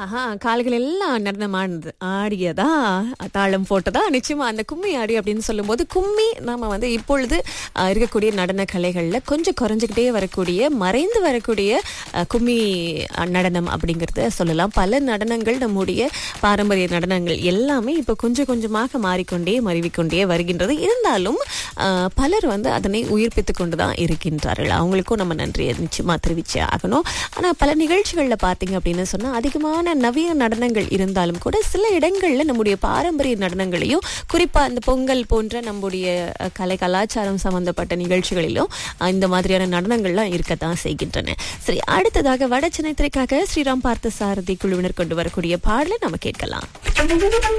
ஆஹா கால்கள் எல்லாம் நடனமானது ஆடியதா தாளம் போட்டதா நிச்சயமா அந்த கும்மி ஆடி அப்படின்னு சொல்லும்போது கும்மி நாம வந்து இப்பொழுது அஹ், இருக்கக்கூடிய நடன கலைகள்ல கொஞ்சம் குறைஞ்சுக்கிட்டே வரக்கூடிய மறைந்து வரக்கூடிய அஹ், கும்மி அஹ், நடனம் அப்படிங்கறத சொல்லலாம் பல நடனங்கள் நம்முடைய பாரம்பரிய நடனங்கள் எல்லாமே இப்போ கொஞ்சம் கொஞ்சமாக மாறிக்கொண்டே மருவிக்கொண்டே வருகின்றது இருந்தாலும் அஹ், பலர் வந்து அதனை உயிர்ப்பித்து கொண்டு தான் இருக்கின்றார்கள் அவங்களுக்கும் நம்ம நன்றியை நிச்சயமா தெரிவிச்சே ஆகணும் ஆனா பல நிகழ்ச்சிகள்ல பாத்தீங்க அப்படின்னு சொன்னா அதிகமான நவீன நடனங்கள் இருந்தாலும் கூட சில இடங்கள்ல நம்முடைய பாரம்பரிய நடனங்களையும் குறிப்பா இந்த பொங்கல் போன்ற நம்முடைய அஹ், கலை கலாச்சாரம் சம்பந்தப்பட்ட நிகழ்ச்சிகளிலும் அஹ், இந்த மாதிரியான நடனங்கள்லாம் இருக்கத்தான் செய்கின்றன சரி அடுத்ததாக வட சென்னை திரைக்காக ஸ்ரீராம் பார்த்த சாரதி குழுவினர் கொண்டு வரக்கூடிய பாடலை நம்ம கேட்கலாம்